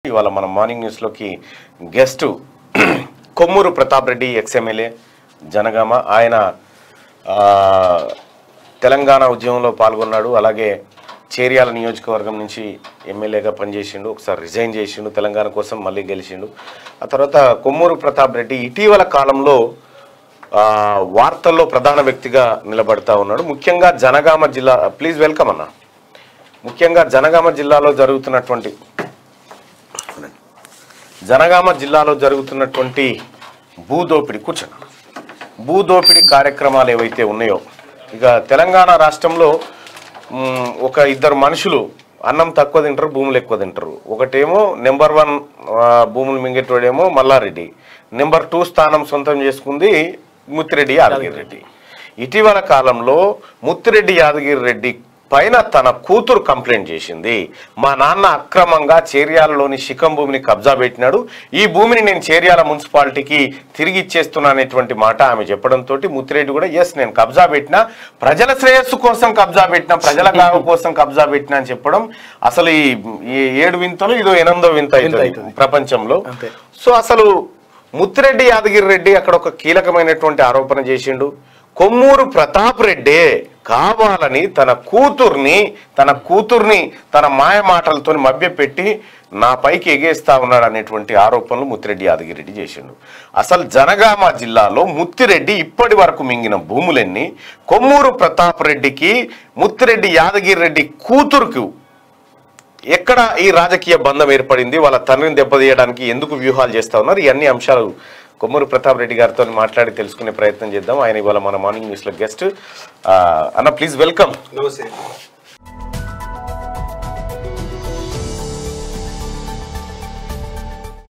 ఇవాళ మన మార్నింగ్ న్యూస్లోకి గెస్ట్ కొమ్మూరు ప్రతాప్ రెడ్డి ఎక్స్ఎమ్మెల్యే జనగామ ఆయన ఆ, తెలంగాణ ఉద్యమంలో పాల్గొన్నాడు అలాగే చేర్యాల నియోజకవర్గం నుంచి ఎమ్మెల్యేగా పనిచేసిండు ఒకసారి రిజైన్ చేసిండు తెలంగాణ కోసం మళ్ళీ గెలిచిండు ఆ తర్వాత కొమ్మూరు ప్రతాప్ రెడ్డి ఇటీవల కాలంలో ఆ, వార్తల్లో ప్రధాన వ్యక్తిగా నిలబడతా ఉన్నాడు ముఖ్యంగా జనగామ జిల్లా ప్లీజ్ వెల్కమ్ అన్న ముఖ్యంగా జనగామ జిల్లాలో జరుగుతున్నటువంటి జనగామ జిల్లాలో జరుగుతున్నటువంటి భూదోపిడి కూర్చోండి భూదోపిడి కార్యక్రమాలు ఏవైతే ఉన్నాయో ఇక తెలంగాణ రాష్ట్రంలో మ్, ఒక ఇద్దరు మనుషులు అన్నం తక్కువ తింటారు భూములు ఎక్కువ తింటారు ఒకటేమో నెంబర్ వన్ ఆ, భూములు మింగేటోడేమో మల్లారెడ్డి నెంబర్ టూ స్థానం సొంతం చేసుకుంది ముత్తిరెడ్డి యాదగిరి రెడ్డి ఇటీవల కాలంలో ముత్తిరెడ్డి యాదగిరి రెడ్డి పైన తన కూతురు కంప్లైంట్ చేసింది మా నాన్న అక్రమంగా చేర్యాలలోని శిఖం భూమిని కబ్జా పెట్టినాడు ఈ భూమిని నేను చేర్యాల మున్సిపాలిటీకి తిరిగి ఇచ్చేస్తున్నా అనేటువంటి మాట ఆమె చెప్పడంతో ముత్తిరెడ్డి కూడా ఎస్ నేను కబ్జా పెట్టినా ప్రజల శ్రేయస్సు కోసం కబ్జా పెట్టినా ప్రజల గావ కోసం కబ్జా పెట్టినా అని చెప్పడం అసలు ఈ ఈ ఏడు వింతలు ఇదో ఎనిమిదో వింత అవుతుంది ప్రపంచంలో అంతే. సో అసలు ముత్తిరెడ్డి యాదగిరి రెడ్డి అక్కడ ఒక కీలకమైనటువంటి ఆరోపణ చేసిండు కొమ్మూరు ప్రతాప్ రెడ్డే కావాలని తన కూతుర్ని తన కూతుర్ని తన మాయ మాటలతో మభ్యపెట్టి నా పైకి ఎగేస్తా ఉన్నాడు అనేటువంటి ఆరోపణలు ముత్తిరెడ్డి యాదగిరెడ్డి చేసిండు అసలు జనగామ జిల్లాలో ముత్తిరెడ్డి ఇప్పటి వరకు మింగిన భూములన్నీ కొమ్మూరు ప్రతాప్ రెడ్డికి ముత్తిరెడ్డి యాదగిరి రెడ్డి కూతురుకు ఎక్కడ ఈ రాజకీయ బంధం ఏర్పడింది వాళ్ళ తండ్రిని దెబ్బతీయడానికి ఎందుకు వ్యూహాలు చేస్తా ఉన్నారు ఈ అన్ని అంశాలు కొమ్మూరు ప్రతాప్ రెడ్డి గారితో మాట్లాడి తెలుసుకునే ప్రయత్నం చేద్దాం ఆయన ఇవాళ మన మార్నింగ్ న్యూస్లో గెస్ట్ అన్న ప్లీజ్ వెల్కమ్ నమస్తే